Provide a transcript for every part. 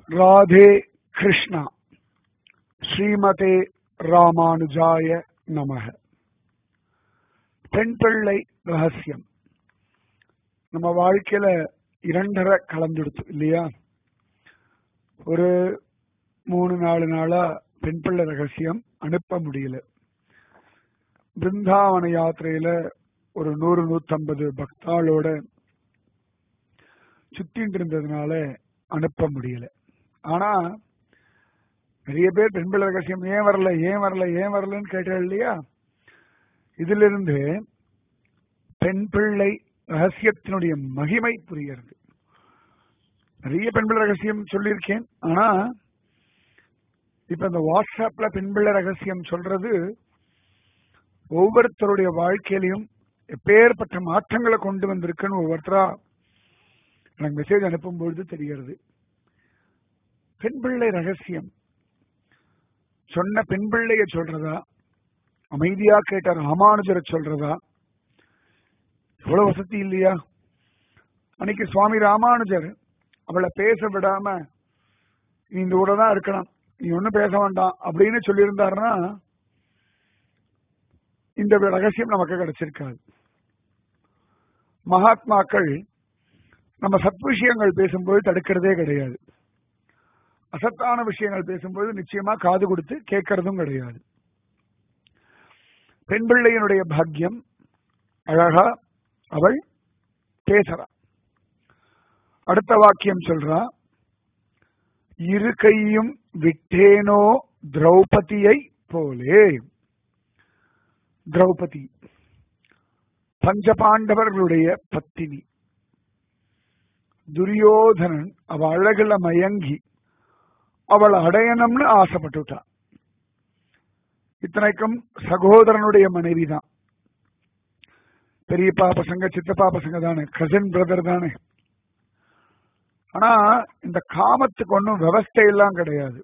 ராதே கிருஷ்ணா ஸ்ரீமதே ராமானுஜாய நமக பெண் பிள்ளை ரகசியம் நம்ம வாழ்க்கையில இரண்டரை கலந்துடுத்து இல்லையா ஒரு மூணு நாலு நாளா பெண் பிள்ளை ரகசியம் அனுப்ப முடியல பிருந்தாவன யாத்திரையில ஒரு நூறு நூத்தம்பது பக்தாளோட சுத்திட்டு இருந்ததுனால அனுப்ப முடியல ஆனா நிறைய பேர் பெண் பிள்ளை ரகசியம் ஏன் வரல ஏன் வரல ஏன் வரலன்னு கேட்டாள் இல்லையா இதுல இருந்து பெண் பிள்ளை ரகசியத்தினுடைய மகிமை புரிகிறது நிறைய பெண் பிள்ளை ரகசியம் சொல்லியிருக்கேன் ஆனா இப்ப இந்த வாட்ஸ்அப்ல பெண் பிள்ளை ரகசியம் சொல்றது ஒவ்வொருத்தருடைய வாழ்க்கையிலையும் எப்பேற்பட்ட மாற்றங்களை கொண்டு வந்திருக்குன்னு ஒவ்வொருத்தரா எனக்கு மெசேஜ் அனுப்பும் பொழுது தெரிகிறது பெண் பிள்ளை ரகசியம் சொன்ன பெண் பிள்ளைய சொல்றதா அமைதியா கேட்ட ராமானுஜரை சொல்றதா எவ்வளவு வசதி இல்லையா அன்னைக்கு சுவாமி ராமானுஜர் அவளை பேச விடாம நீ இந்த ஊட தான் இருக்கணும் நீ ஒன்னும் பேச வேண்டாம் அப்படின்னு சொல்லியிருந்தாருன்னா இந்த ரகசியம் நமக்கு கிடைச்சிருக்காது மகாத்மாக்கள் நம்ம சத் விஷயங்கள் பேசும்போது தடுக்கிறதே கிடையாது அசத்தான விஷயங்கள் பேசும்போது நிச்சயமா காது கொடுத்து கேட்கறதும் கிடையாது பெண் பிள்ளையினுடைய பாக்கியம் அழகா அவள் பேசுறா அடுத்த வாக்கியம் சொல்றா இரு கையும் விட்டேனோ திரௌபதியை போலே திரௌபதி பஞ்சபாண்டவர்களுடைய பத்தினி துரியோதனன் அவ அழகுல மயங்கி அவள் அடையணும்னு ஆசைப்பட்டுட்டான் இத்தனைக்கும் சகோதரனுடைய மனைவி தான் பெரியப்பா பசங்க சித்தப்பா பசங்க தானே கசின் பிரதர் தானே ஆனா இந்த காமத்துக்கு ஒன்றும் விவஸ்தை எல்லாம் கிடையாது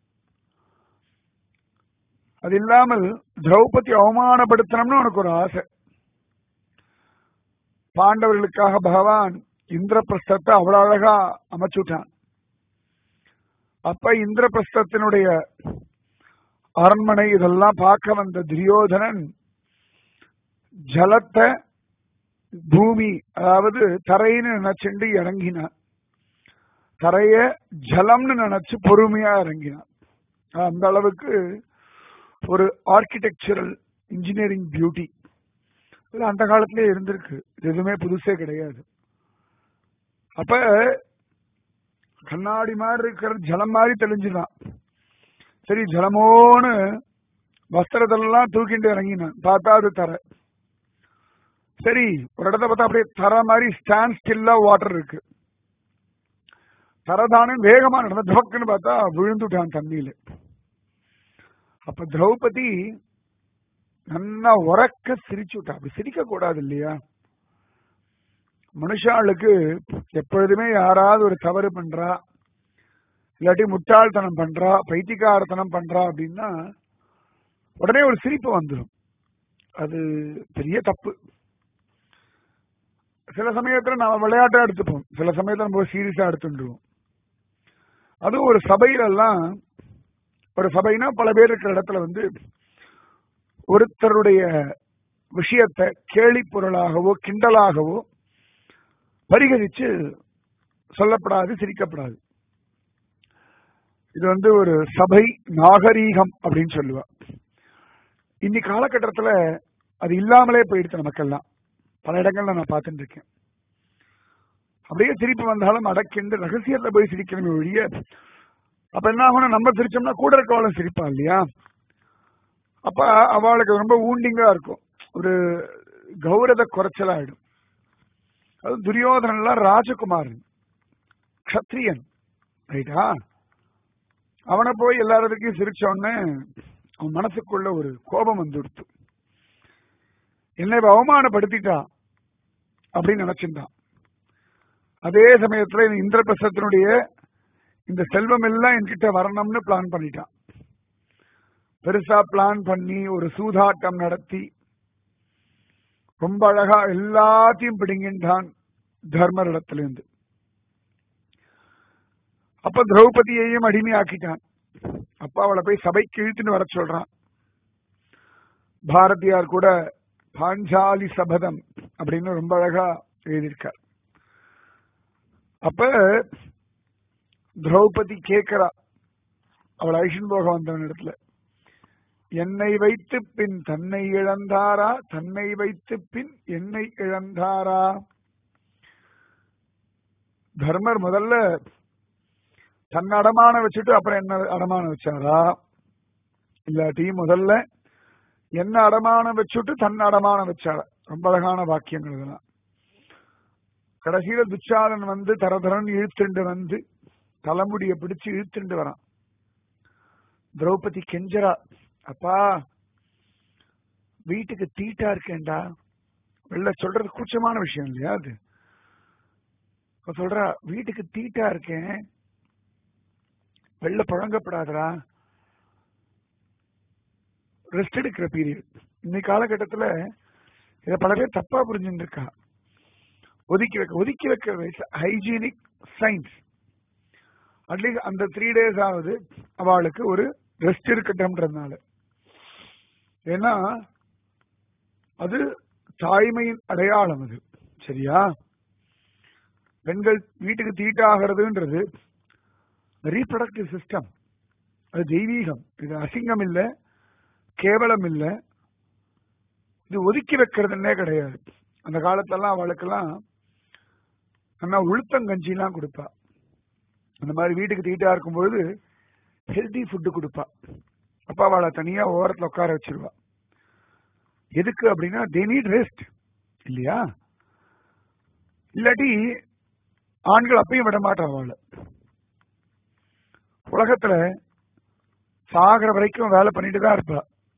அது இல்லாமல் திரௌபதி அவமானப்படுத்தணும்னு உனக்கு ஒரு ஆசை பாண்டவர்களுக்காக பகவான் இந்திரபிரஸ்தத்தை அவ்வளவு அழகா அமைச்சுட்டான் அப்ப இந்திரபிரஸ்தத்தினுடைய அரண்மனை இதெல்லாம் பார்க்க வந்த துரியோதனன் ஜலத்தை பூமி அதாவது தரைன்னு நினைச்சுண்டு இறங்கினான் தரைய ஜலம்னு நினைச்சு பொறுமையா இறங்கினான் அந்த அளவுக்கு ஒரு ஆர்கிடெக்சரல் இன்ஜினியரிங் பியூட்டி அந்த காலத்திலே இருந்திருக்கு எதுவுமே புதுசே கிடையாது அப்ப கண்ணாடி மாதிரி இருக்கிற ஜலம் மாதிரி தெளிஞ்சுதான் சரி ஜலமோன்னு வஸ்திரத்தெல்லாம் தூக்கிட்டு இறங்கினான் பார்த்தா அது தர சரி ஒரு இடத்த பார்த்தா அப்படியே தர மாதிரி ஸ்டாண்ட் ஸ்டில்லா வாட்டர் இருக்கு தரதானே வேகமா நடந்த துவக்குன்னு பார்த்தா விழுந்துட்டான் தண்ணியில அப்ப திரௌபதி நல்லா உறக்க சிரிச்சுட்டா அப்படி சிரிக்க கூடாது இல்லையா மனுஷாளுக்கு எப்பொழுதுமே யாராவது ஒரு தவறு பண்றா இல்லாட்டி முட்டாள்தனம் பண்றா பைத்தியக்காரத்தனம் பண்றா அப்படின்னா உடனே ஒரு சிரிப்பு வந்துடும் அது பெரிய தப்பு சில சமயத்துல நாம விளையாட்டா எடுத்துப்போம் சில சமயத்துல நம்ம சீரியஸா எடுத்துட்டுருவோம் அதுவும் ஒரு சபையில எல்லாம் ஒரு சபைனா பல பேர் இருக்கிற இடத்துல வந்து ஒருத்தருடைய விஷயத்தை கேலி பொருளாகவோ கிண்டலாகவோ பரிகரிச்சு சொல்லப்படாது சிரிக்கப்படாது இது வந்து ஒரு சபை நாகரீகம் அப்படின்னு சொல்லுவா இன்னைக்கு காலகட்டத்தில் அது இல்லாமலே போயிடுச்சு நமக்கெல்லாம் பல இடங்கள்ல நான் பார்த்துட்டு இருக்கேன் அப்படியே சிரிப்பு வந்தாலும் அடக்கிண்டு ரகசியத்துல போய் சிரிக்கணுமே ஒழிய அப்ப என்ன ஆகணும் நம்ம சிரிச்சோம்னா கூட இருக்கவளும் சிரிப்பா இல்லையா அப்ப அவளுக்கு ரொம்ப ஊண்டிங்கா இருக்கும் ஒரு கௌரவ குறைச்சலாயிடும் அது துரியோதனன் ராஜகுமாரன் கத்திரியன் ரைட்டா அவனை போய் எல்லாருக்கும் சிரிச்ச உடனே அவன் மனசுக்குள்ள ஒரு கோபம் வந்துடுத்து என்னை அவமானப்படுத்திட்டா அப்படின்னு நினைச்சிருந்தான் அதே சமயத்துல இந்திரபிரசத்தினுடைய இந்த செல்வம் எல்லாம் என்கிட்ட வரணும்னு பிளான் பண்ணிட்டான் பெருசா பிளான் பண்ணி ஒரு சூதாட்டம் நடத்தி ரொம்ப அழகா எல்லாத்தையும் பிடுங்கின்றான் தர்மரிடத்திலிருந்து அப்ப திரௌபதியையும் அடிமையாக்கிட்டான் அப்பா அவளை போய் சபைக்கு இழுத்துன்னு வர சொல்றான் பாரதியார் கூட பாஞ்சாலி சபதம் அப்படின்னு ரொம்ப அழகா எழுதியிருக்கார் அப்ப திரௌபதி கேட்கிறா அவள் ஐஷன் போக வந்தவன் இடத்துல என்னை வைத்து பின் தன்னை இழந்தாரா தன்னை வைத்து பின் என்னை இழந்தாரா தர்மர் முதல்ல தன் அடமான வச்சுட்டு அப்புறம் என்ன அடமான வச்சாரா இல்லாட்டி முதல்ல என்ன அடமானம் வச்சுட்டு தன் அடமானம் வச்சாரா ரொம்ப அழகான வாக்கியங்கள் இதெல்லாம் கடைசியில துச்சாதன் வந்து தரதரன் இழுத்துண்டு வந்து தலைமுடிய பிடிச்சு இழுத்துண்டு வரான் திரௌபதி கெஞ்சரா அப்பா வீட்டுக்கு தீட்டா இருக்கேன்டா வெளில சொல்றது கூச்சமான விஷயம் இல்லையா அது இப்ப சொல்றா வீட்டுக்கு தீட்டா இருக்கேன் வெளில புழங்கப்படாதரா ரெஸ்ட் எடுக்கிற பீரியட் இன்னைக்கு காலகட்டத்துல இத பல பேர் தப்பா புரிஞ்சுட்டு இருக்கா ஒதுக்கி வைக்க ஒதுக்கி வைக்க ஹைஜீனிக் சயின்ஸ் அட்லீஸ்ட் அந்த த்ரீ டேஸ் ஆகுது அவளுக்கு ஒரு ரெஸ்ட் இருக்கட்டும்ன்றதுனால ஏன்னா அது தாய்மையின் அடையாளம் அது சரியா பெண்கள் வீட்டுக்கு தீட்டாகிறதுன்றது ரீப்ரொடக்டிவ் சிஸ்டம் அது தெய்வீகம் இது அசிங்கம் இல்ல கேவலம் இல்ல இது ஒதுக்கி வைக்கிறதுன்னே கிடையாது அந்த காலத்தெல்லாம் அவளுக்கெல்லாம் நல்லா உளுத்தங்கஞ்சிலாம் கொடுப்பா அந்த மாதிரி வீட்டுக்கு தீட்டா இருக்கும் பொழுது ஹெல்தி ஃபுட்டு கொடுப்பா அப்பா அவளை தனியா ஓரத்துல உட்கார வச்சிருவா எதுக்கு அப்படின்னா தே நீட் ரெஸ்ட் இல்லையா இல்லாட்டி ஆண்கள் அப்பயும் விட மாட்டான் அவளை உலகத்துல சாகிற வரைக்கும் வேலை பண்ணிட்டு தான் இருப்பா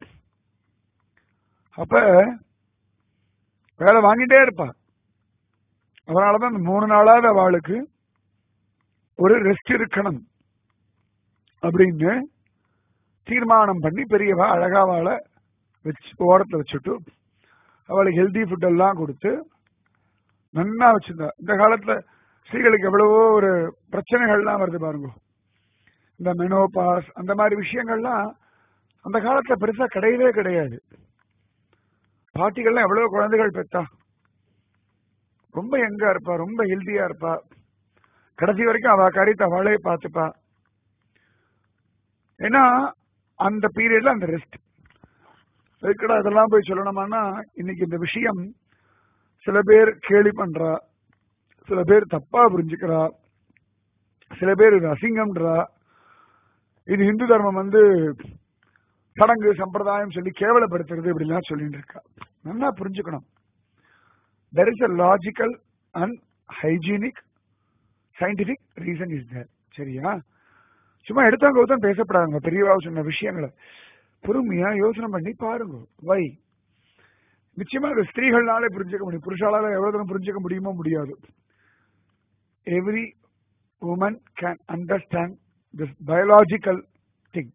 அப்ப வேலை வாங்கிட்டே இருப்பா அதனாலதான் இந்த மூணு நாளாவது அவளுக்கு ஒரு ரெஸ்ட் இருக்கணும் அப்படின்னு தீர்மானம் பண்ணி பெரியவா அழகா அவளை வச்சு ஓரத்துல வச்சுட்டு அவளுக்கு ஹெல்தி ஃபுட் எல்லாம் கொடுத்து நன்னா வச்சிருந்தா இந்த காலத்துல ஸ்திரீகளுக்கு எவ்வளவோ ஒரு பிரச்சனைகள்லாம் வருது பாருங்க இந்த மெனோபாஸ் அந்த மாதிரி விஷயங்கள்லாம் அந்த காலத்துல பெருசா கிடையவே கிடையாது பாட்டிகள்லாம் எவ்வளவு குழந்தைகள் பெற்றா ரொம்ப எங்கா இருப்பா ரொம்ப ஹெல்த்தியா இருப்பா கடைசி வரைக்கும் அவ காரியத்தை அவளே பார்த்துப்பா ஏன்னா அந்த பீரியட்ல அந்த ரெஸ்ட் எதுக்கடா இதெல்லாம் போய் சொல்லணுமானா இன்னைக்கு இந்த விஷயம் சில பேர் கேலி பண்றா சில பேர் தப்பா புரிஞ்சுக்கிறா சில பேர் இது அசிங்கம்ன்றா இது இந்து தர்மம் வந்து சடங்கு சம்பிரதாயம் சொல்லி கேவலப்படுத்துறது இப்படிலாம் சொல்லிட்டு இருக்கா நல்லா புரிஞ்சுக்கணும் there is a logical and hygienic scientific reason is there சரியா சும்மா எடுத்தாங்க கௌதம் பேசப்படாதுங்க பெரியவா சொன்ன விஷயங்களை பொறுமையா யோசனை பண்ணி பாருங்க வை நிச்சயமா அது ஸ்திரீகள்னாலே புரிஞ்சுக்க முடியும் புருஷாலால எவ்வளவு தூரம் புரிஞ்சுக்க முடியுமோ முடியாது every woman can understand this biological thing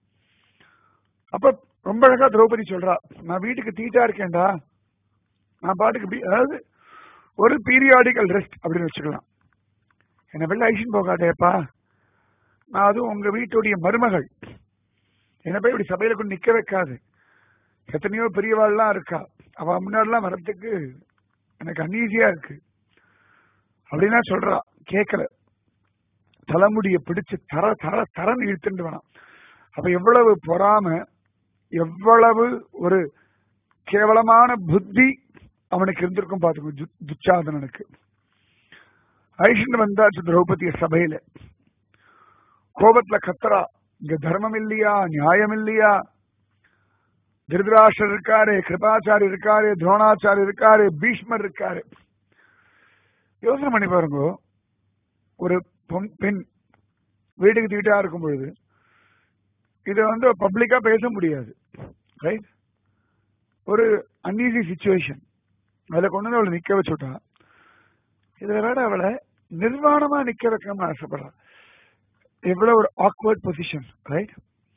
அப்ப ரொம்ப அழகா திரௌபதி சொல்றா நான் வீட்டுக்கு தீட்டா இருக்கேன்டா நான் பாட்டுக்கு இப்படி அதாவது ஒரு பீரியாடிக்கல் ரெஸ்ட் அப்படின்னு வச்சுக்கலாம் என்ன வெளில ஐஷன் போகாதேப்பா நான் அதுவும் உங்க வீட்டுடைய மருமகள் என்ன போய் இப்படி சபையில கொண்டு நிக்க வைக்காது எத்தனையோ பெரியவாள்லாம் இருக்கா அவ முன்னாடிலாம் வரத்துக்கு எனக்கு அன்ஈஸியா இருக்கு அப்படின்னா சொல்றா கேட்கல தலைமுடிய பிடிச்சு தர தர தரன்னு இழுத்துட்டு வேணாம் அப்ப எவ்வளவு பொறாம எவ்வளவு ஒரு கேவலமான புத்தி அவனுக்கு இருந்திருக்கும் பாத்துக்கோ து- துச்சாதனனுக்கு ஐஷன் வந்தாச்சு திரௌபதிய சபையில கோபத்துல கத்தரா இங்க தர்மம் இல்லையா நியாயம் இல்லையா திருதராஷ்டர் இருக்காரு கிருபாச்சாரி இருக்காரு துரோணாச்சாரி இருக்காரு பீஷ்மர் இருக்காரு யோசனை பண்ணி பாருங்க ஒரு பொன் பெண் வீட்டுக்கு தீட்டா இருக்கும் பொழுது இதை வந்து பப்ளிக்கா பேச முடியாது ரைட் ஒரு அன்ஈசி சுச்சுவேஷன் அதுல கொண்டு வந்து அவளை நிக்க வச்சுட்டா இதுல வேற அவளை நிர்வாணமா நிக்க வைக்கணும்னு ஆசைப்படுறா எவ்வளவு ஒரு ஆக்வர்ட் பொசிஷன் ரைட்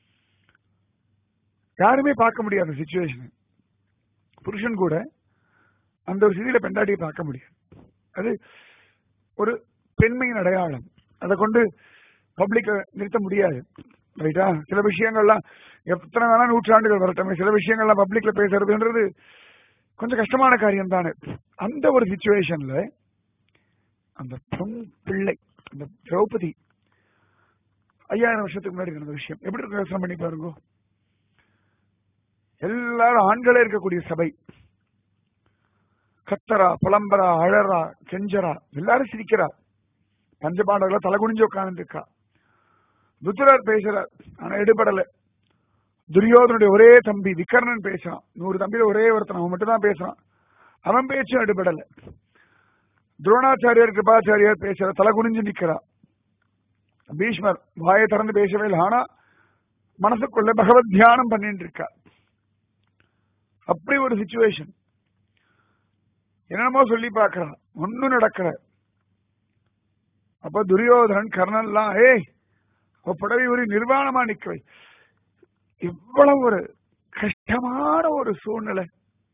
யாருமே பார்க்க முடியாது சுச்சுவேஷன் புருஷன் கூட அந்த ஒரு சிதியில பெண்டாட்டியை பார்க்க முடியாது அது ஒரு பெண்மையின் அடையாளம் அதை கொண்டு பப்ளிக்க நிறுத்த முடியாது ரைட்டா சில விஷயங்கள்லாம் எத்தனை வேணா நூற்றாண்டுகள் வரட்டும் சில விஷயங்கள்லாம் பப்ளிக்ல பேசுறதுன்றது கொஞ்சம் கஷ்டமான காரியம் தானே அந்த ஒரு சுச்சுவேஷன்ல அந்த பொன் பிள்ளை அந்த திரௌபதி ஐயாயிரம் வருஷத்துக்கு முன்னாடி நடந்த விஷயம் எப்படி இருக்கு யோசனை பண்ணி பாருங்க எல்லாரும் ஆண்களே இருக்கக்கூடிய சபை கத்தரா புலம்பரா அழறா கெஞ்சரா எல்லாரும் சிரிக்கிறா பஞ்சபாண்டவர்கள தலை குனிஞ்சு உட்கார்ந்து இருக்கா ருத்ரர் பேசுறார் ஆனா எடுபடல துரியோதனுடைய ஒரே தம்பி விக்கர்ணன் பேசுறான் நூறு தம்பியில ஒரே ஒருத்தன் அவன் மட்டும் தான் பேசுறான் அவன் பேச்சும் எடுபடல துரோணாச்சாரியார் கிருபாச்சாரியார் பேசுற தலை குனிஞ்சு நிக்கிறா பீஷ்மர் வாயை திறந்து பேசவே இல்லை ஆனா மனசுக்குள்ள பகவத் தியானம் பண்ணிட்டு இருக்கா அப்படி ஒரு சுச்சுவேஷன் என்னென்னமோ சொல்லி பார்க்கறான் ஒன்னும் நடக்கல அப்ப துரியோதனன் கர்ணன்லாம் ஏய் அவ புடவை ஒரு நிர்வாணமா நிக்கவை இவ்வளவு ஒரு கஷ்டமான ஒரு சூழ்நிலை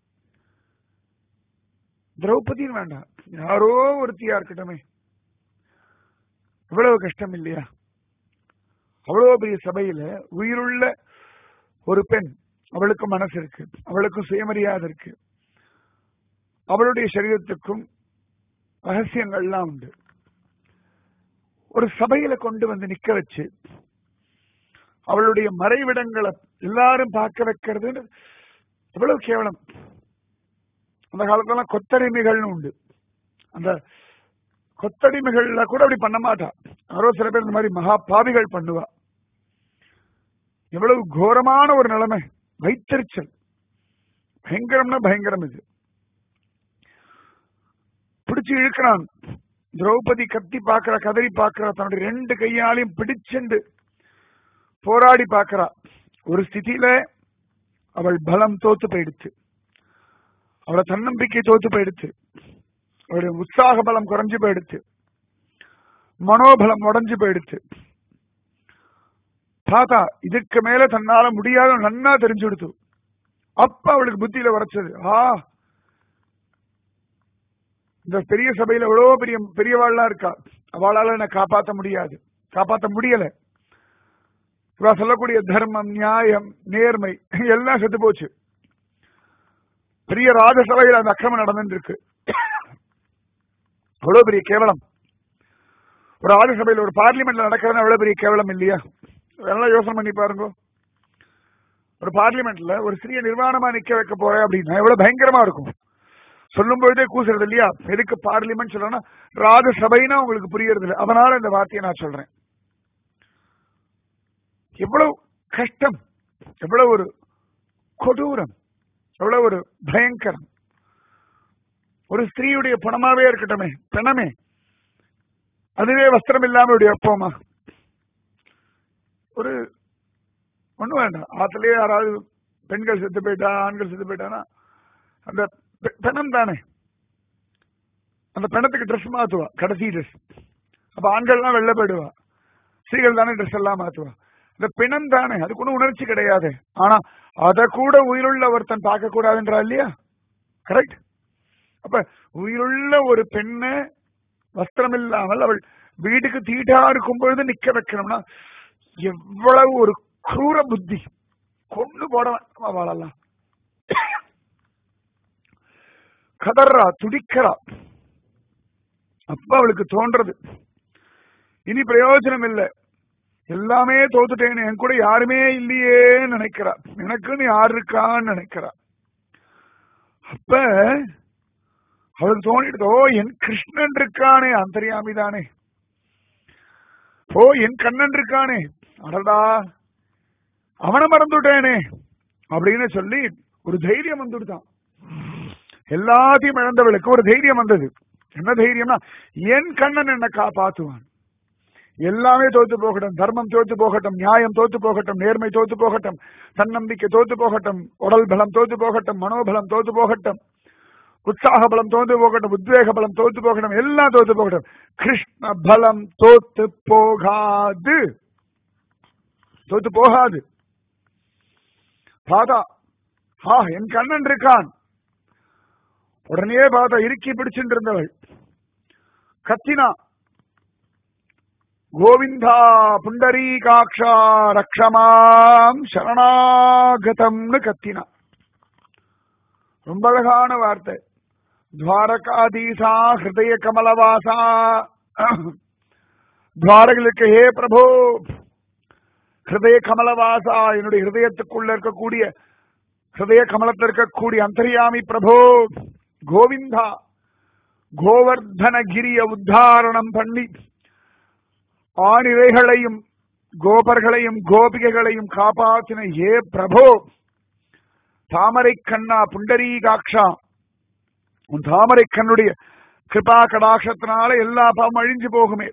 திரௌபதியும் வேண்டாம் யாரோ ஒருத்தியா இருக்கட்டுமே இவ்வளவு கஷ்டம் இல்லையா அவ்வளவு பெரிய சபையில உயிருள்ள ஒரு பெண் அவளுக்கு மனசு இருக்கு அவளுக்கும் சுயமரியாதை இருக்கு அவளுடைய சரீரத்துக்கும் ரகசியங்கள்லாம் உண்டு ஒரு சபையில கொண்டு வந்து நிக்க வச்சு அவளுடைய மறைவிடங்களை எல்லாரும் பார்க்க வைக்கிறது எவ்வளவு கேவலம் அந்த காலத்துல கொத்தடிமைகள்னு உண்டு அந்த கொத்தடிமைகள்ல கூட அப்படி பண்ண மாட்டா யாரோ சில பேர் இந்த மாதிரி மகா பாவிகள் பண்ணுவா எவ்வளவு கோரமான ஒரு நிலைமை வைத்தறிச்சல் பயங்கரம்னா பயங்கரம் இது பிடிச்சு இழுக்கிறான் திரௌபதி கத்தி பாக்குற கதறி பாக்குறா தன்னுடைய ரெண்டு கையாலையும் பிடிச்சுண்டு போராடி பாக்குறா ஒரு ஸ்திதியில அவள் பலம் தோத்து போயிடுச்சு அவளோட தன்னம்பிக்கை தோத்து போயிடுச்சு அவருடைய உற்சாக பலம் குறைஞ்சு போயிடுச்சு மனோபலம் உடஞ்சு போயிடுச்சு தாத்தா இதுக்கு மேல தன்னால முடியாத நன்னா தெரிஞ்சு கொடுத்து அப்ப அவளுக்கு புத்தியில உரைச்சது ஆ இந்த பெரிய சபையில எவ்வளவு பெரிய பெரியவாள்லாம் இருக்கா அவளால என்ன காப்பாத்த முடியாது காப்பாத்த முடியல இவ சொல்லக்கூடிய தர்மம் நியாயம் நேர்மை எல்லாம் செத்து போச்சு பெரிய ராஜசபையில் அந்த அக்கிரமம் நடந்துட்டு இருக்கு அவ்வளவு பெரிய கேவலம் ஒரு ராஜசபையில் ஒரு பார்லிமெண்ட்ல நடக்கிறது அவ்வளவு பெரிய கேவலம் இல்லையா நல்லா யோசனை பண்ணி பாருங்க ஒரு பார்லிமெண்ட்ல ஒரு சிறிய நிர்வாணமா நிக்க வைக்க போறேன் அப்படின்னா எவ்வளவு பயங்கரமா இருக்கும் சொல்லும் பொழுதே கூசுறது இல்லையா எதுக்கு பார்லிமெண்ட் சொல்றேன்னா ராஜசபைனா உங்களுக்கு புரியறது இல்லை அதனால இந்த வார்த்தையை நான் சொல்றேன் எவ்வளவு கஷ்டம் எவ்வளவு ஒரு கொடூரம் எவ்வளவு ஒரு பயங்கரம் ஒரு ஸ்திரீயுடைய பணமாவே இருக்கட்டுமே பிணமே அதுவே வஸ்திரம் இல்லாம இப்படி வைப்போமா ஒரு ஒண்ணு வேண்டாம் ஆத்துலயே யாராவது பெண்கள் செத்து போயிட்டா ஆண்கள் செத்து போயிட்டானா அந்த பெ- பிணம் தானே அந்த பிணத்துக்கு ட்ரெஸ் மாத்துவா கடைசி ட்ரெஸ் அப்ப ஆண்கள்லாம் வெளில போயிடுவா ஸ்திரீகள் தானே ட்ரெஸ் எல்லாம் மாத்துவா இந்த பிணம் தானே அதுக்கு ஒன்றும் உணர்ச்சி கிடையாது ஆனா அத கூட உயிருள்ள ஒருத்தன் பார்க்க கூடாதுன்றா இல்லையா கரெக்ட் அப்ப உயிருள்ள ஒரு பெண்ணை வஸ்திரம் இல்லாமல் அவள் வீட்டுக்கு தீட்டா இருக்கும் பொழுது நிக்க வைக்கணும்னா எவ்வளவு ஒரு குரூர புத்தி கொண்டு போட வேண்டாமா வாழலாம் கதறா துடிக்கிறா அப்ப அவளுக்கு தோன்றது இனி பிரயோஜனம் இல்லை எல்லாமே தோத்துட்டேன்னு என் கூட யாருமே இல்லையேன்னு நினைக்கிறா எனக்குன்னு யார் இருக்கான்னு நினைக்கிறா அப்ப அவளுக்கு தோணிடுது ஓ என் கிருஷ்ணன் இருக்கானே அந்தரியாமி தானே ஓ என் கண்ணன் இருக்கானே அடடா அவனை மறந்துட்டேனே அப்படின்னு சொல்லி ஒரு தைரியம் வந்துடுதான் எல்லாத்தையும் இழந்தவளுக்கு ஒரு தைரியம் வந்தது என்ன தைரியம்னா என் கண்ணன் என்ன காப்பாத்துவான் எல்லாமே தோத்து போகட்டும் தர்மம் தோத்து போகட்டும் நியாயம் தோத்து போகட்டும் நேர்மை தோத்து போகட்டும் தன்னம்பிக்கை தோத்து போகட்டும் உடல் பலம் தோத்து போகட்டும் மனோபலம் தோத்து போகட்டும் உற்சாக பலம் தோத்து போகட்டும் உத்வேக பலம் தோத்து போகட்டும் எல்லாம் தோத்து போகட்டும் கிருஷ்ண பலம் தோத்து போகாது தோத்து போகாது பாதா ஆ என் கண்ணன் இருக்கான் உடனே பார்த்தா இறுக்கி பிடிச்சிட்டு இருந்தவள் கத்தினா கோவிந்தா புண்டரீகாட்சா ரக்ஷமாம் சரணாகதம்னு கத்தினான் ரொம்ப அழகான வார்த்தை துவாரகாதீசா ஹிருதய கமலவாசா துவாரகளுக்கு ஹே பிரபு ஹிருதய கமலவாசா என்னுடைய ஹிருதயத்துக்குள்ள இருக்கக்கூடிய ஹிருதய கமலத்தில் இருக்கக்கூடிய அந்தரியாமி பிரபு கோவிந்தா கோவர்தனகிரிய உத்தாரணம் பண்ணி ஆணிரைகளையும் கோபர்களையும் கோபிகைகளையும் காப்பாற்றின ஏ பிரபு தாமரை கண்ணா புண்டரீகாட்சா உன் தாமரை கண்ணுடைய கிருபா கடாட்சத்தினால எல்லா பாவம் அழிஞ்சு போகுமே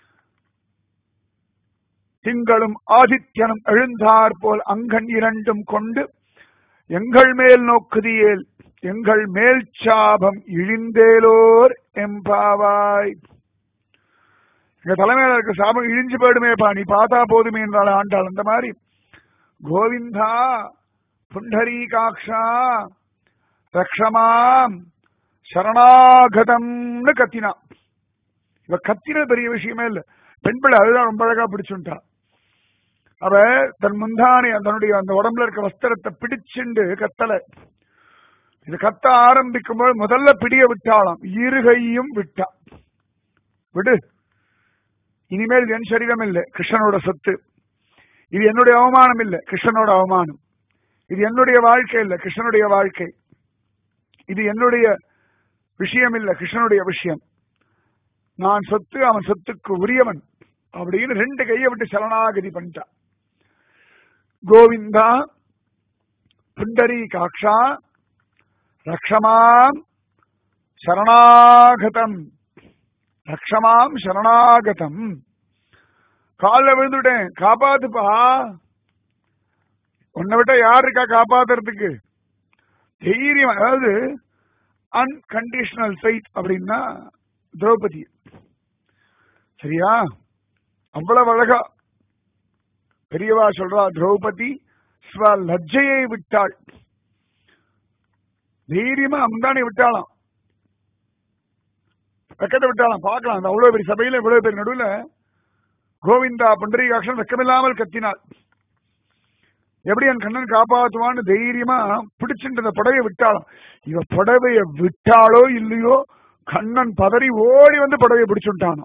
திங்களும் ஆதித்யனும் எழுந்தார் போல் அங்கன் இரண்டும் கொண்டு எங்கள் மேல் நோக்குதியேல் எங்கள் மேல் சாபம் இழிந்தேலோர் எம்பாவாய் எங்க தலைமையில இருக்க சாபம் இழிஞ்சு போயிடுமேப்பா நீ பார்த்தா போதுமே என்றாள் ஆண்டாள் அந்த மாதிரி கோவிந்தா புண்டரீகாட்சா ரக்ஷமாம் சரணாகதம்னு கத்தினா இவ கத்தின பெரிய விஷயமே இல்ல பெண் பிள்ளை அதுதான் ரொம்ப அழகா பிடிச்சுட்டா அவ தன் முந்தானை தன்னுடைய அந்த உடம்புல இருக்க வஸ்திரத்தை பிடிச்சுண்டு கத்தல இது கத்த ஆரம்பிக்கும் போது முதல்ல பிடிய விட்டாளாம் இருகையும் விட்டா விடு இனிமேல் இது என் சரீரம் இல்லை கிருஷ்ணனோட சொத்து இது என்னுடைய அவமானம் இல்லை கிருஷ்ணனோட அவமானம் இது என்னுடைய வாழ்க்கை இல்லை கிருஷ்ணனுடைய வாழ்க்கை இது என்னுடைய விஷயம் இல்ல கிருஷ்ணனுடைய விஷயம் நான் சொத்து அவன் சொத்துக்கு உரியவன் அப்படின்னு ரெண்டு கையை விட்டு சரணாகதி பண்ணிட்டான் கோவிந்தா புண்டரி காக்ஷா ரக்ஷமாம் சரணாகதம் ரக்ஷமாம் சரணாகதம் காலில் விழுந்துட்டேன் காப்பாத்துப்பா உன்னை விட்டா யார் இருக்கா காப்பாத்துறதுக்கு தைரியம் அதாவது அன்கண்டிஷனல் ஃபைட் அப்படின்னா திரௌபதி சரியா அவ்வளவு அழகா பெரியவா சொல்றா திரௌபதி ஸ்வ லஜ்ஜையை விட்டாள் தைரியமா அம்தானே விட்டாளாம் வெக்கத்தை விட்டாலாம் பார்க்கலாம் அந்த அவ்வளவு பெரிய சபையில இவ்வளவு பேர் நடுவுல கோவிந்தா பண்டரிகாட்சன் வெக்கமில்லாமல் கத்தினாள் எப்படி என் கண்ணன் காப்பாற்றுவான்னு தைரியமா பிடிச்சிட்டு அந்த புடவைய விட்டாளாம் இவ புடவைய விட்டாளோ இல்லையோ கண்ணன் பதறி ஓடி வந்து புடவைய பிடிச்சுட்டானோ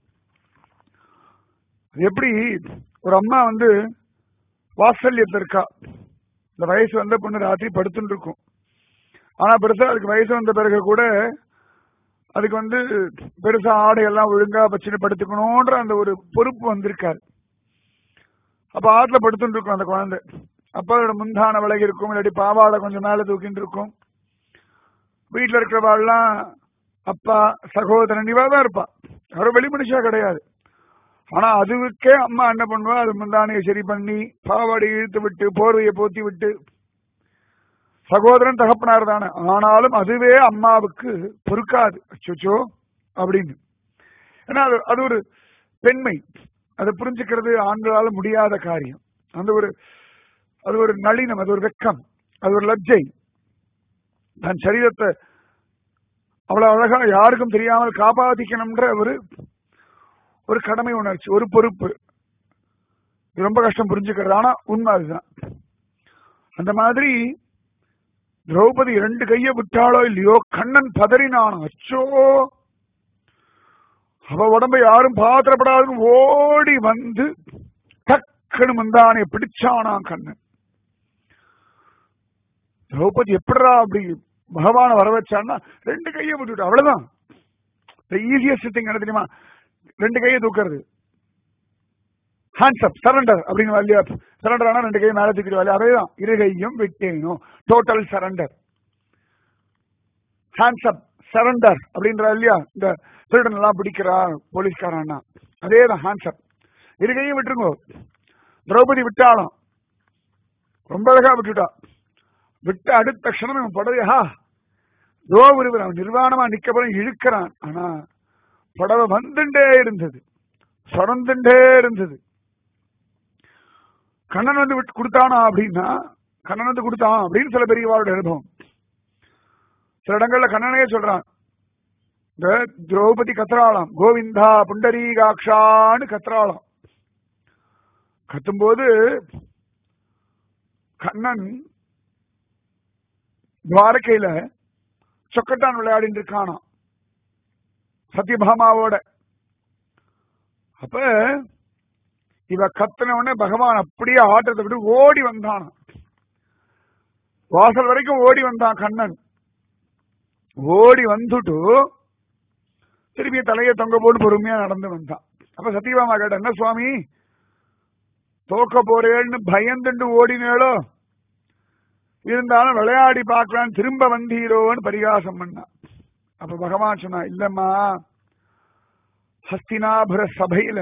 எப்படி ஒரு அம்மா வந்து வாத்சல்யத்துல இருக்கா இந்த வயசு வந்த பொண்ணு ராத்திரி படுத்துட்டு இருக்கும் ஆனா பெருசா அதுக்கு வயசு வந்த பிறகு கூட அதுக்கு வந்து பெருசா ஆடையெல்லாம் ஒழுங்கா வச்சுட்டு படுத்துக்கணும்ன்ற அந்த ஒரு பொறுப்பு வந்திருக்காரு அப்ப ஆத்துல படுத்துட்டு இருக்கும் அந்த குழந்தை அப்ப அதோட முந்தான விலகி இருக்கும் இல்லாட்டி பாவாடை கொஞ்சம் மேல தூக்கிட்டு இருக்கும் வீட்டுல இருக்கிறவாள்லாம் அப்பா சகோதரன் இவா தான் இருப்பா யாரும் வெளி மனுஷா கிடையாது ஆனா அதுவுக்கே அம்மா என்ன பண்ணுவா அது முந்தானையை சரி பண்ணி பாவாடை இழுத்து விட்டு போர்வையை போத்தி விட்டு சகோதரன் தகப்பனார் தானே ஆனாலும் அதுவே அம்மாவுக்கு பொறுக்காது அச்சோ அப்படின்னு ஏன்னா அது அது ஒரு பெண்மை அதை புரிஞ்சுக்கிறது ஆண்களால முடியாத காரியம் அந்த ஒரு அது ஒரு நளினம் அது ஒரு வெக்கம் அது ஒரு லஜ்ஜை தன் சரீரத்தை அவ்வளவு அழகா யாருக்கும் தெரியாமல் காப்பாத்திக்கணும்ன்ற ஒரு ஒரு கடமை உணர்ச்சி ஒரு பொறுப்பு இது ரொம்ப கஷ்டம் புரிஞ்சுக்கிறது ஆனா உண்மை அதுதான் அந்த மாதிரி திரௌபதி ரெண்டு கைய விட்டாளோ இல்லையோ கண்ணன் பதறினானோ அச்சோ அவ உடம்பை யாரும் பாத்திரப்படாது ஓடி வந்து டக்குனு முந்தானை பிடிச்சானா கண்ணன் திரௌபதி எப்படா அப்படி பகவான வர வச்சான்னா ரெண்டு கையை விட்டுட்டு அவ்வளவுதான் ஈஸியஸ்ட் திங் என்ன தெரியுமா ரெண்டு கையை தூக்குறது ஹேண்ட்ஸ் அப் சரண்டர் அப்படின்னு இல்லையா சரண்டர் ஆனா ரெண்டு கையும் மேல தூக்கிடுவா இல்லையா அதேதான் இரு கையும் விட்டேனும் total surrender hands up surrender அப்படின்றா இல்லையா இந்த திருடன் எல்லாம் பிடிக்கிறா போலீஸ்காரன்னா அதே தான் ஹேண்ட்ஸ் அப் இரு கையும் விட்டுருங்கோ திரௌபதி விட்டாலும் ரொம்ப அழகா விட்டுட்டா விட்ட அடுத்த க்ஷணம் இவன் புடவையா தோ ஒருவர் அவன் நிர்வாணமா நிக்கப்பறம் இழுக்கிறான் ஆனா புடவை வந்துட்டே இருந்தது சுரந்துட்டே இருந்தது கண்ணன் வந்து விட்டு கொடுத்தானா அப்படின்னா கண்ணன் வந்து கொடுத்தான் அப்படின்னு சில பெரியவாரோட அனுபவம் சில இடங்கள்ல கண்ணனையே சொல்றான் இந்த திரௌபதி கத்ராளாம் கோவிந்தா புண்டரீகாட்சான்னு கத்ராளாம் கத்தும்போது கண்ணன் துவாரகையில சொக்கட்டான் விளையாடிட்டு இருக்கானாம் சத்யபாமாவோட அப்ப இவ கத்தின உடனே பகவான் அப்படியே ஆட்டத்தை விட்டு ஓடி வந்தானாம் வாசல் வரைக்கும் ஓடி வந்தான் கண்ணன் ஓடி வந்துட்டு திருப்பி தலையை தொங்க போட்டு பொறுமையா நடந்து வந்தான் அப்ப சத்யபாமா கேட்ட என்ன சுவாமி தோக்க போறேன்னு பயந்துட்டு ஓடினேளோ இருந்தாலும் விளையாடி பார்க்கலாம் திரும்ப வந்தீரோன்னு பரிகாசம் பண்ணான் அப்ப பகவான் சொன்னா இல்லம்மா ஹஸ்தினாபுர சபையில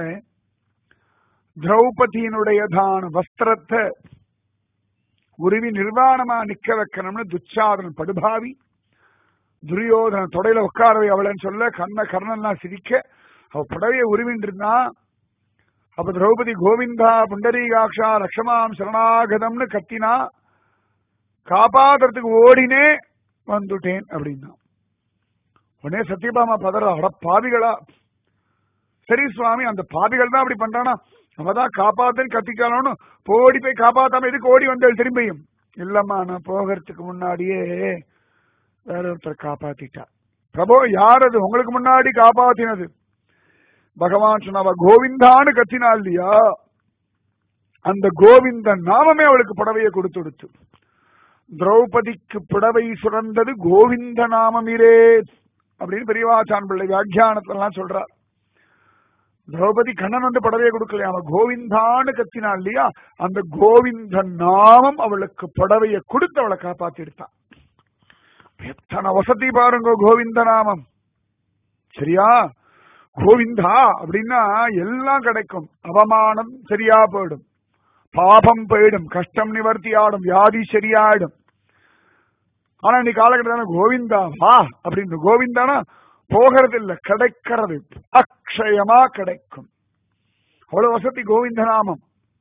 திரௌபதியினுடையதான வஸ்திரத்தை உருவி நிர்வாணமா நிக்க வைக்கணும்னு துச்சாதனன் படுபாவி துரியோதன தொடையில உட்காரவை அவளன்னு சொல்ல கண்ண கர்ணன்லாம் சிரிக்க அவ புடவையை உருவின்னு இருந்தான் அப்ப திரௌபதி கோவிந்தா புண்டரீகாட்சா லக்ஷமாம் சரணாகதம்னு கத்தினா காப்பாத்துறதுக்கு ஓடினே வந்துட்டேன் அப்படின்னா உடனே சத்யபாமா பதற அட பாவிகளா சரி சுவாமி அந்த பாவிகள் தான் அப்படி பண்றானா அவதான் காப்பாத்துன்னு கத்திக்கலாம்னு போடி போய் காப்பாத்தாம எதுக்கு ஓடி வந்தேள் திரும்பியும் இல்லம்மா நான் போகிறதுக்கு முன்னாடியே வேற ஒருத்தர் காப்பாத்திட்டா பிரபு யார் அது உங்களுக்கு முன்னாடி காப்பாத்தினது பகவான் சொன்னவ கோவிந்தான்னு கத்தினா இல்லையா அந்த கோவிந்தன் நாமமே அவளுக்கு புடவையை கொடுத்து கொடுத்து திரௌபதிக்கு புடவை சுரந்தது கோவிந்த நாமமிரே அப்படின்னு பெரியவாச்சான் பிள்ளை வியாக்கியானத்தெல்லாம் சொல்றார் திரௌபதி கண்ணன் வந்து புடவையை கொடுக்கலையா அவன் கோவிந்தான்னு கத்தினா இல்லையா அந்த கோவிந்த நாமம் அவளுக்கு புடவையை கொடுத்து அவளை காப்பாத்தி எடுத்தான் எத்தனை வசதி பாருங்க கோவிந்த நாமம் சரியா கோவிந்தா அப்படின்னா எல்லாம் கிடைக்கும் அவமானம் சரியா போயிடும் பாபம் போயிடும் கஷ்டம் நிவர்த்தி ஆடும் வியாதி சரியாயிடும் ஆனா இன்னைக்கு காலகட்டத்தில் கோவிந்தா வா அப்படின்னு கோவிந்தானா போகிறது இல்ல கிடைக்கிறது அக்ஷயமா கிடைக்கும் அவ்வளவு வசதி கோவிந்த நாமம்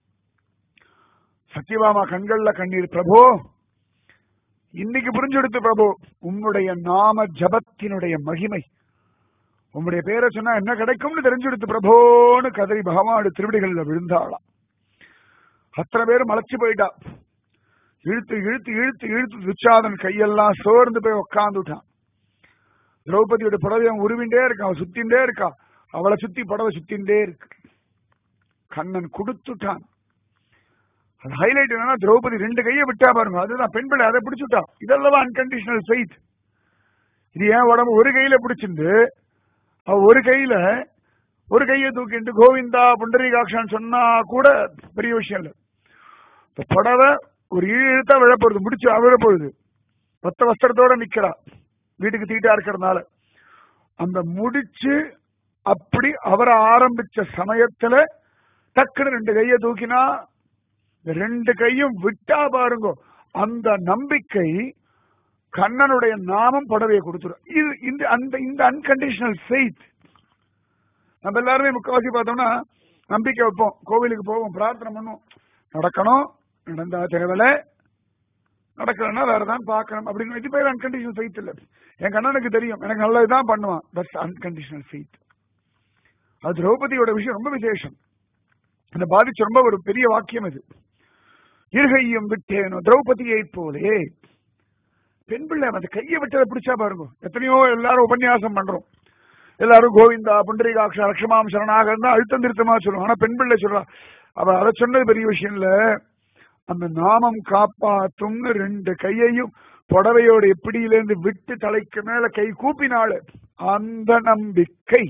சத்யபாமா கண்கள்ல கண்ணீர் பிரபு இன்னைக்கு புரிஞ்செடுத்து பிரபு உம்முடைய நாம ஜபத்தினுடைய மகிமை உம்முடைய பேரை சொன்னா என்ன கிடைக்கும்னு தெரிஞ்செடுத்து பிரபோன்னு கதறி பகவானுடைய திருவிடிகள்ல விழுந்தாளாம் அத்தனை பேரும் மலைச்சு போயிட்டா இழுத்து இழுத்து இழுத்து இழுத்து துச்சாதன் கையெல்லாம் சோர்ந்து போய் உட்காந்துட்டான் திரௌபதியோட புடவை அவன் உருவிண்டே இருக்கான் அவன் சுத்தின்றே இருக்கா அவளை சுத்தி புடவை சுத்தின்றே இருக்கு கண்ணன் கொடுத்துட்டான் அது ஹைலைட் என்னன்னா திரௌபதி ரெண்டு கையை விட்டா பாருங்க அதுதான் பெண் பிள்ளை அதை பிடிச்சுட்டா இதெல்லாம் அன்கண்டிஷனல் ஃபெய்த் இது ஏன் உடம்பு ஒரு கையில பிடிச்சிருந்து அவ ஒரு கையில ஒரு கையை தூக்கிட்டு கோவிந்தா புண்டரீகாட்சான்னு சொன்னா கூட பெரிய விஷயம் இல்லை இந்த புடவை ஒரு இழுத்தா விழப்போகுது முடிச்சு விழப்போகுது மொத்த வஸ்திரத்தோட நிக்கிறா வீட்டுக்கு தீட்டா இருக்கிறதுனால அந்த முடிச்சு அப்படி அவரை ஆரம்பிச்ச சமயத்துல டக்குன்னு ரெண்டு கையை தூக்கினா இந்த ரெண்டு கையும் விட்டா பாருங்க அந்த நம்பிக்கை கண்ணனுடைய நாமம் புடவையை கொடுத்துரும் இது இந்த அந்த இந்த அன்கண்டிஷனல் ஃபெய்த் நம்ம எல்லாருமே முக்காவாசி பார்த்தோம்னா நம்பிக்கை வைப்போம் கோவிலுக்கு போவோம் பிரார்த்தனை பண்ணுவோம் நடக்கணும் நடந்தா தேவலை நடக்கலன்னா வேற தான் பார்க்கணும் அப்படின்னு இது பேர் அன்கண்டிஷனல் ஃபெய்த் இல்ல என் கண்ணனுக்கு தெரியும் எனக்கு நல்லதுதான் பண்ணுவான் தட்ஸ் அன்கண்டிஷனல் ஃபெய்த் அது திரௌபதியோட விஷயம் ரொம்ப விசேஷம் இந்த பாதிச்ச ரொம்ப ஒரு பெரிய வாக்கியம் இது இருகையும் விட்டேனோ திரௌபதியை போலே பெண் பிள்ளை அந்த கையை விட்டதை பிடிச்சா பாருங்க எத்தனையோ எல்லாரும் உபன்யாசம் பண்றோம் எல்லாரும் கோவிந்தா புண்டரீகாட்சா லட்சுமாம் சரணாக இருந்தா அழுத்தம் திருத்தமா சொல்லுவோம் ஆனா பெண் பிள்ளை சொல்றா அவ அதை சொன்னது பெரிய விஷயம் இல்ல அந்த நாமம் காப்பாத்தும்னு ரெண்டு கையையும் புடவையோட எப்படியிலேருந்து விட்டு தலைக்கு மேல கை கூப்பினாள் அந்த நம்பிக்கை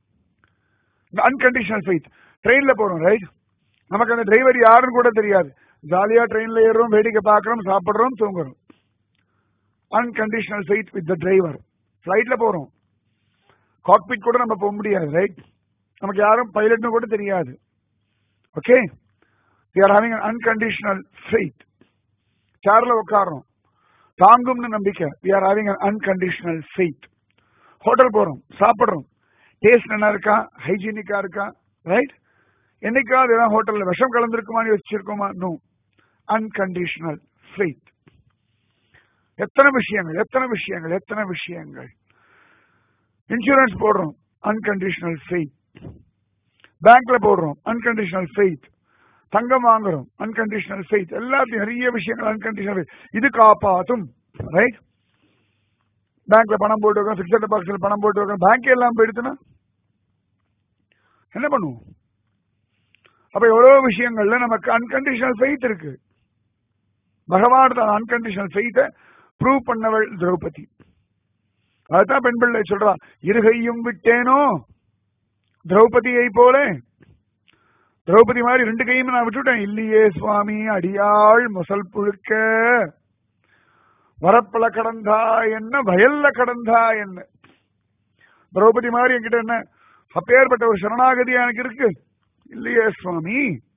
அன்கண்டிஷனல் ஃபெய்த் ட்ரெயின்ல போறோம் ரைட் நமக்கு அந்த டிரைவர் யாருன்னு கூட தெரியாது ஜாலியா ட்ரெயின்ல ஏறுறோம் வேடிக்கை பார்க்கறோம் சாப்பிடுறோம் தூங்குறோம் unconditional faith with the driver ஃபிளைட்ல போறோம் காக்பிட் கூட நம்ம போக முடியாது ரைட் நமக்கு யாரும் பைலட்னு கூட தெரியாது okay we are having unconditional faith சேர்ல உட்காரோம் தாங்கும்னு நம்பிக்கை we are having unconditional faith hotel போறோம் சாப்பிடுறோம் டேஸ்ட் நல்லா இருக்கா ஹைஜீனிக்கா இருக்கா ரைட் என்னைக்காவது ஏதாவது ஹோட்டல்ல விஷம் கலந்துருக்குமான்னு யோசிச்சிருக்கோமா நோ அன்கண்டிஷனல் ஃபெய்த் எத்தனை விஷயங்கள் எத்தனை விஷயங்கள் எத்தனை விஷயங்கள் இன்சூரன்ஸ் போடுறோம் அன்கண்டிஷனல் ஃபெய்த் பேங்க்ல போடுறோம் அன்கண்டிஷனல் ஃபெய்த் தங்கம் வாங்குறோம் அன்கண்டிஷனல் ஃபெய்த் எல்லாத்தையும் நிறைய விஷயங்கள் அன்கண்டிஷனல் இது காப்பாத்தும் ரைட் பேங்க்ல பணம் போட்டு வைக்கணும் பிக்சட் டெபாசிட்ல பணம் போட்டு வைக்கணும் பேங்க் எல்லாம் போயிடுச்சுன்னா என்ன பண்ணுவோம் அப்ப எவ்வளவு விஷயங்கள்ல நமக்கு அன்கண்டிஷனல் ஃபெய்த் இருக்கு பகவான் தான் அன்கண்டிஷனல் ஃபெய்த்தை ப்ரூவ் பண்ணவள் திரௌபதி அதுதான் பெண் பிள்ளை சொல்றா இருகையும் விட்டேனோ திரௌபதியை போல திரௌபதி மாதிரி ரெண்டு கையும் நான் விட்டுட்டேன் இல்லையே சுவாமி அடியாள் முசல் புழுக்க வரப்பல கடந்தா என்ன வயல்ல கடந்தா என்ன திரௌபதி மாதிரி என்கிட்ட என்ன அப்பேற்பட்ட ஒரு சரணாகதி எனக்கு இருக்கு இல்லையே சுவாமி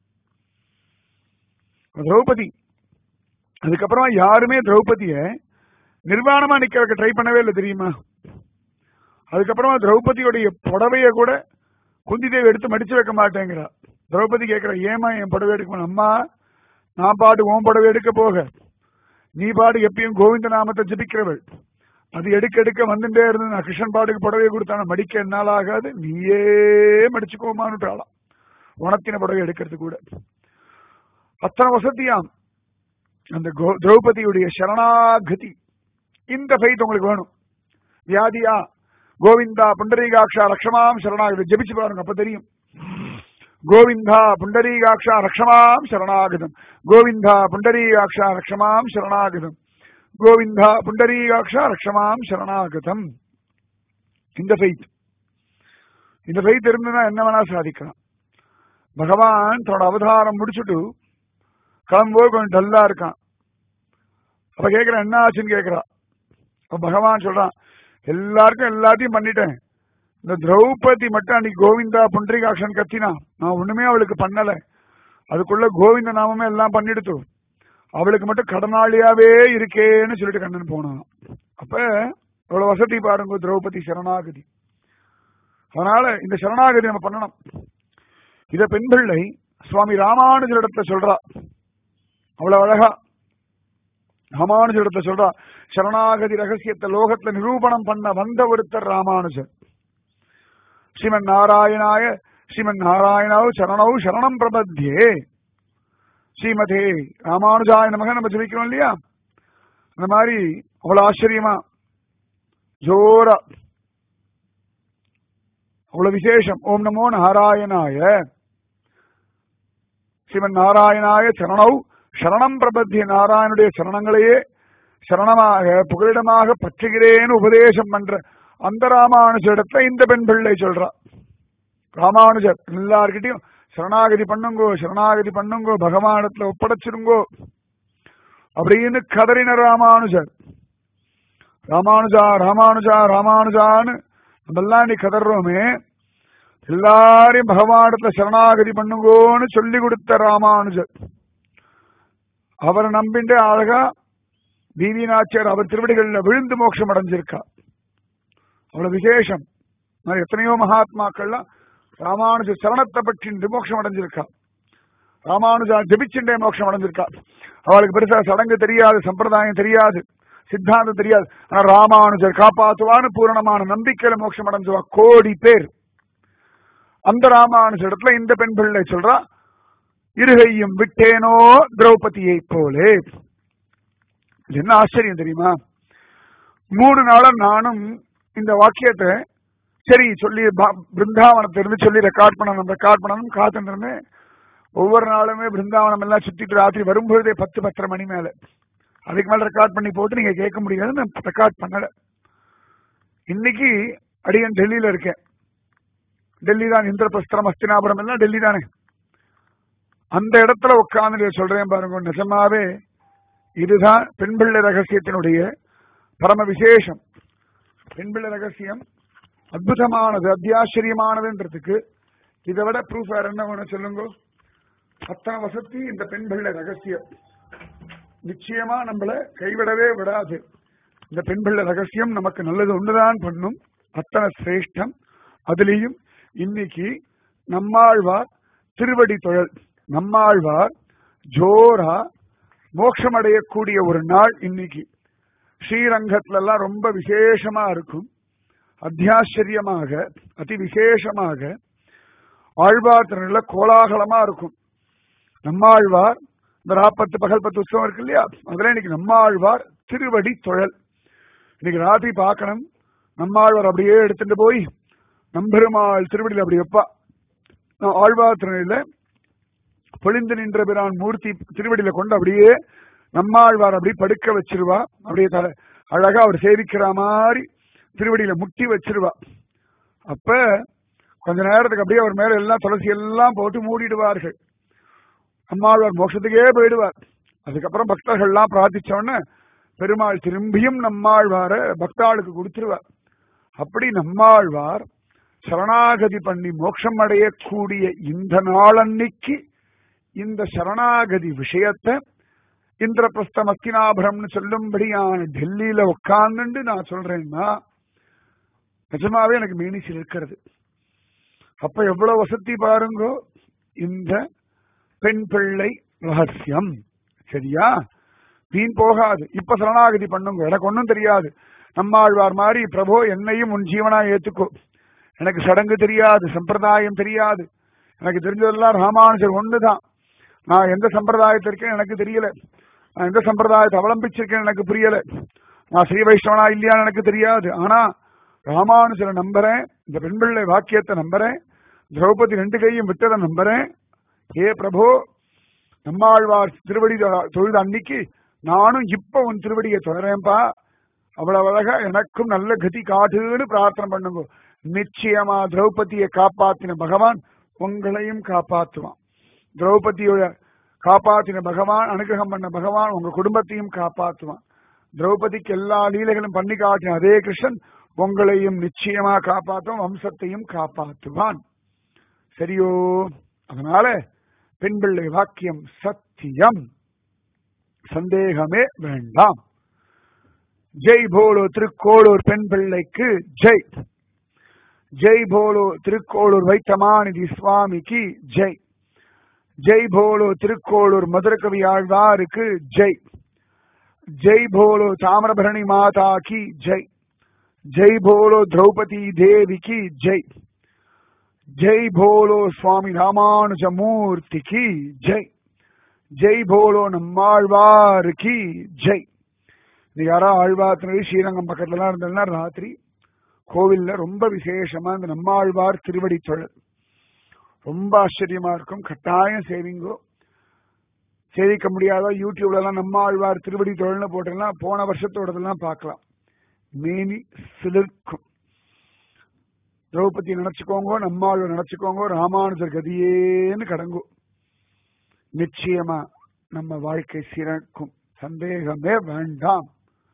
திரௌபதி அதுக்கப்புறமா யாருமே திரௌபதிய நிர்வாணமா நிக்க வைக்க ட்ரை பண்ணவே இல்லை தெரியுமா அதுக்கப்புறமா திரௌபதியுடைய புடவைய கூட குந்தி தேவி எடுத்து மடிச்சு வைக்க மாட்டேங்கிறா திரௌபதி கேட்கிற ஏமா என் புடவை எடுக்கணும் அம்மா நான் பாட்டு உன் புடவை எடுக்க போக நீ பாடு எப்பயும் கோவிந்த நாமத்தை ஜபிக்கிறவள் அது எடுக்க எடுக்க வந்துட்டே இருந்து நான் கிருஷ்ணன் பாட்டுக்கு புடவையை கொடுத்தான மடிக்க என்னால் ஆகாது நீயே மடிச்சுக்கோமான்னுட்டாளாம் உனத்தின புடவை எடுக்கிறது கூட அத்தனை வசதியாம் அந்த கோ- திரௌபதியுடைய சரணாகதி இந்த ஃபைட் உங்களுக்கு வேணும் வியாதியா கோவிந்தா புண்டரீகாட்சா ரக்ஷமாம் சரணாகதி ஜெபிச்சு பாருங்க அப்ப தெரியும் கோவிந்தா புண்டரீகாட்சா ரக்ஷமாம் சரணாகதம் கோவிந்தா புண்டரீகாட்சா ரக்ஷமாம் சரணாகதம் கோவிந்தா புண்டரீகாட்சா ரக்ஷமாம் சரணாகதம் இந்த ஃபெய்த் இந்த ஃபெய்த் இருந்ததுன்னா என்ன வேணா சாதிக்கலாம் பகவான் தன்னோட அவதாரம் முடிச்சுட்டு கிளம்பும்போது கொஞ்சம் டல்லா இருக்கான் அப்ப கேக்குறேன் என்ன ஆச்சுன்னு கேக்குறா அப்ப பகவான் சொல்றான் எல்லாருக்கும் எல்லாத்தையும் பண்ணிட்டேன் இந்த திரௌபதி மட்டும் அன்னைக்கு கோவிந்தா புண்டரிகாட்சன் கத்தினா நான் ஒண்ணுமே அவளுக்கு பண்ணல அதுக்குள்ள கோவிந்த நாமமே எல்லாம் பண்ணிடுத்து அவளுக்கு மட்டும் கடனாளியாவே இருக்கேன்னு சொல்லிட்டு கண்ணன் போனான் அப்ப அவ்வளவு வசதி பாருங்க திரௌபதி சரணாகதி அதனால இந்த சரணாகதி நம்ம பண்ணணும் இத பெண் பிள்ளை சுவாமி ராமானுஜரிடத்துல சொல்றா அவ்வளவு அழகா ராமானுஜரிடத்துல சொல்றா சரணாகதி ரகசியத்தை லோகத்துல நிரூபணம் பண்ண வந்த ஒருத்தர் ராமானுஜர் ஸ்ரீமன் நாராயணாய ஸ்ரீமன் நாராயணாவு சரணவு சரணம் பிரபத்தியே ஸ்ரீமதே ராமானுஜாய நமக நம்ம ஜெபிக்கிறோம் இல்லையா அந்த மாதிரி அவ்வளவு ஆச்சரியமா ஜோரா அவ்வளவு விசேஷம் ஓம் நமோ நாராயணாய சிவன் நாராயணாய சரணௌ சரணம் பிரபத்திய நாராயணுடைய சரணங்களையே சரணமாக புகலிடமாக பற்றுகிறேன்னு உபதேசம் பண்ற அந்த ராமானுஜரிடத்துல இந்த பெண் பிள்ளை சொல்றா ராமானுஜர் எல்லார்கிட்டயும் சரணாகதி பண்ணுங்கோ சரணாகதி பண்ணுங்கோ பகவானிடத்துல ஒப்படைச்சிருங்கோ அப்படின்னு கதறின ராமானுஜர் ராமானுஜா ராமானுஜா ராமானுஜான்னு நம்ம எல்லாம் நீ கதறோமே எல்லாரையும் பகவானிடத்துல சரணாகதி பண்ணுங்கோன்னு சொல்லி கொடுத்த ராமானுஜர் அவரை நம்பிண்டு அழகா பிவி நாச்சியார் அவர் திருவடிகள்ல விழுந்து மோட்சம் அடைஞ்சிருக்கா அவ்வளவு விசேஷம் இந்த மாதிரி எத்தனையோ மகாத்மாக்கள்லாம் ராமானுஜ சரணத்தை பற்றி மோட்சம் அடைஞ்சிருக்கா ராமானுஜா ஜபிச்சுட்டே மோட்சம் அடைஞ்சிருக்கா அவளுக்கு பெருசா சடங்கு தெரியாது சம்பிரதாயம் தெரியாது சித்தாந்தம் தெரியாது ஆனா ராமானுஜர் காப்பாத்துவான்னு பூரணமான நம்பிக்கையில மோட்சம் அடைஞ்சுவா கோடி பேர் அந்த ராமானுஜ இடத்துல இந்த பெண் பிள்ளை சொல்றா இருகையும் விட்டேனோ திரௌபதியை போலே இது என்ன ஆச்சரியம் தெரியுமா மூணு நாளா நானும் இந்த வாக்கியத்தை சரி சொல்லி பா- பிருந்தாவனத்திலிருந்து சொல்லி ரெக்கார்ட் பண்ணணும் ரெக்கார்ட் பண்ணணும் காத்துட்டு இருந்தேன் ஒவ்வொரு நாளுமே பிருந்தாவனம் எல்லாம் சுத்திட்டு ராத்திரி வரும்பொழுதே பத்து பத்தரை மணி மேல அதுக்கு மேல ரெக்கார்ட் பண்ணி போட்டு நீங்க கேட்க முடியாது நான் ரெக்கார்ட் பண்ணல இன்னைக்கு அடியன் டெல்லியில இருக்கேன் டெல்லி தான் இந்திரபிரஸ்தரம் அஸ்தினாபுரம் எல்லாம் டெல்லி தானே அந்த இடத்துல உட்கார்ந்து சொல்றேன் பாருங்க நிஜமாவே இதுதான் பெண் பிள்ளை ரகசியத்தினுடைய பரம விசேஷம் பெண் பிள்ளை ரகசியம் அற்புதமானது அத்தியாச்சரியமானதுன்றதுக்கு இதை விட ப்ரூஃப் வேற என்ன வேணும் சொல்லுங்க அத்தனை வசதி இந்த பெண் பிள்ளை ரகசியம் நிச்சயமா நம்மள கைவிடவே விடாது இந்த பெண் பிள்ளை ரகசியம் நமக்கு நல்லது ஒண்ணுதான் பண்ணும் அத்தனை சிரேஷ்டம் அதுலேயும் இன்னைக்கு நம்மாழ்வார் திருவடி தொழல் நம்மாழ்வார் ஜோரா மோட்சம் அடையக்கூடிய ஒரு நாள் இன்னைக்கு ஸ்ரீரங்கத்துல எல்லாம் ரொம்ப விசேஷமா இருக்கும் அத்தியாச்சரியமாக அதி விசேஷமாக ஆழ்வார் திருநெல்ல கோலாகலமா இருக்கும் நம்மாழ்வார் இந்த ராப்பத்து பகல் பத்து உற்சவம் இருக்கு இல்லையா அதுல இன்னைக்கு நம்மாழ்வார் திருவடி தொழல் இன்னைக்கு ராத்திரி பார்க்கணும் நம்மாழ்வார் அப்படியே எடுத்துட்டு போய் நம்பெருமாள் திருவடியில் அப்படி வைப்பா நான் ஆழ்வார் திருநெல்ல பொழிந்து நின்ற பிரான் மூர்த்தி திருவடியில கொண்டு அப்படியே நம்மாழ்வார் அப்படி படுக்க வச்சிருவா அப்படியே தலை அழகா அவர் சேவிக்கிற மாதிரி திருவடியில முட்டி வச்சிருவா அப்ப கொஞ்ச நேரத்துக்கு அப்படியே அவர் மேல எல்லாம் துளசி எல்லாம் போட்டு மூடிடுவார்கள் நம்மாழ்வார் மோட்சத்துக்கே போயிடுவார் அதுக்கப்புறம் பக்தர்கள்லாம் பிரார்த்திச்ச உடனே பெருமாள் திரும்பியும் நம்மாழ்வார பக்தாளுக்கு கொடுத்துருவார் அப்படி நம்மாழ்வார் சரணாகதி பண்ணி மோட்சம் அடையக்கூடிய இந்த நாளன்னைக்கு இந்த சரணாகதி விஷயத்தை இந்திரபிரஸ்த மஸ்தினாபுரம்னு சொல்லும்படியான டெல்லியில உட்கார்ந்துட்டு நான் சொல்றேன்னா நிஜமாவே எனக்கு மீனிச்சில் இருக்கிறது அப்ப எவ்வளவு வசதி பாருங்கோ இந்த பெண் பிள்ளை ரகசியம் சரியா வீண் போகாது இப்ப சரணாகதி பண்ணுங்க எனக்கு ஒன்றும் தெரியாது நம்மாழ்வார் மாதிரி பிரபோ என்னையும் உன் ஜீவனா ஏத்துக்கோ எனக்கு சடங்கு தெரியாது சம்பிரதாயம் தெரியாது எனக்கு தெரிஞ்சதெல்லாம் ராமானுஜர் ஒண்ணுதான் நான் எந்த சம்பிரதாயத்தில் இருக்கேன் எனக்கு தெரியல நான் எந்த சம்பிரதாயத்தை அவலம்பிச்சிருக்கேன் எனக்கு புரியல நான் ஸ்ரீ வைஷ்ணவனா இல்லையான்னு எனக்கு தெரியாது ஆனா ராமானுஜரை நம்புறேன் இந்த பெண் பிள்ளை வாக்கியத்தை நம்புறேன் திரௌபதி ரெண்டு கையும் விட்டதை நம்புறேன் ஏ பிரபு நம்மாழ்வார் திருவடி தொழுது அன்னைக்கு நானும் இப்ப உன் திருவடியை தொடரேன்பா அவ்வளவு அழகா எனக்கும் நல்ல கதி காட்டுன்னு பிரார்த்தனை பண்ணுங்க நிச்சயமா திரௌபதியை காப்பாத்தின பகவான் உங்களையும் காப்பாற்றுவான் திரௌபதியோட காப்பாத்தின பகவான் அனுகிரகம் பண்ண பகவான் உங்க குடும்பத்தையும் காப்பாற்றுவான் திரௌபதிக்கு எல்லா லீலைகளும் பண்ணி காட்டின அதே கிருஷ்ணன் உங்களையும் நிச்சயமா காப்பாற்றும் வம்சத்தையும் காப்பாற்றுவான் சரியோ அதனால பெண் பிள்ளை வாக்கியம் சத்தியம் சந்தேகமே வேண்டாம் ஜெய் போலோ திருக்கோளூர் பெண் பிள்ளைக்கு ஜெய் ஜெய் போலோ திருக்கோளூர் வைத்தமாநிதி சுவாமிக்கு ஜெய் ஜெய் போலோ திருக்கோளூர் மதுரகவி ஆழ்வாருக்கு ஜெய் ஜெய் போலோ தாமிரபரணி மாதா கி ஜெய் ஜெய் போலோ திரௌபதி தேவி கி ஜெய் ஜெய் போலோ சுவாமி ராமானுஜ மூர்த்தி கி ஜெய் ஜெய் போலோ நம்மாழ்வார் கி ஜெய் இது யாரா ஆழ்வாத்தினரி ஸ்ரீரங்கம் பக்கத்துலலாம் இருந்ததுன்னா ராத்திரி கோவில்ல ரொம்ப விசேஷமா இந்த நம்மாழ்வார் திருவடி தொழல் ரொம்ப ஆச்சரியமா இருக்கும் கட்டாயம் சேவிங்கோ சேவிக்க முடியாத யூடியூப்ல எல்லாம் நம்மாழ்வார் திருவடி தொழல்னு போட்டோம்னா போன வருஷத்தோடதெல்லாம் பார்க்கலாம் மேனி சிலிர்க்கும் திரௌபதி நினைச்சுக்கோங்க நம்மாழ்வார் நினைச்சுக்கோங்க ராமானுஜர் கதியேன்னு கடங்கும் நிச்சயமா நம்ம வாழ்க்கை சிறக்கும் சந்தேகமே வேண்டாம்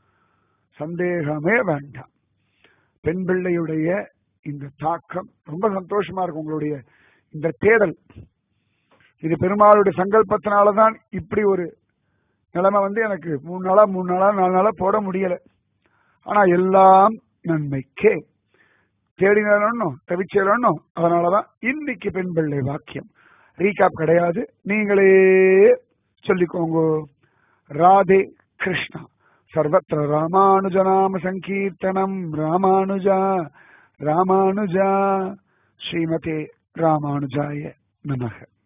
சந்தேகமே வேண்டாம் பெண் பிள்ளையுடைய இந்த தாக்கம் ரொம்ப சந்தோஷமா இருக்கும் உங்களுடைய இந்த தேடல் இது பெருமாளுடைய சங்கல்பத்தினாலதான் இப்படி ஒரு நிலைமை வந்து எனக்கு மூணு நாளா மூணு நாளா நாலு நாளா போட முடியல ஆனா எல்லாம் நன்மைக்கே தேடினோம் தவிச்சேரணும் அதனாலதான் இன்னைக்கு பெண் பிள்ளை வாக்கியம் ரீகாப் கிடையாது நீங்களே சொல்லிக்கோங்க ராதே கிருஷ்ணா சர்வத்திர ராமானுஜநாம சங்கீர்த்தனம் ராமானுஜா ராமானுஜா ஸ்ரீமதே ராமானுஜாய நமக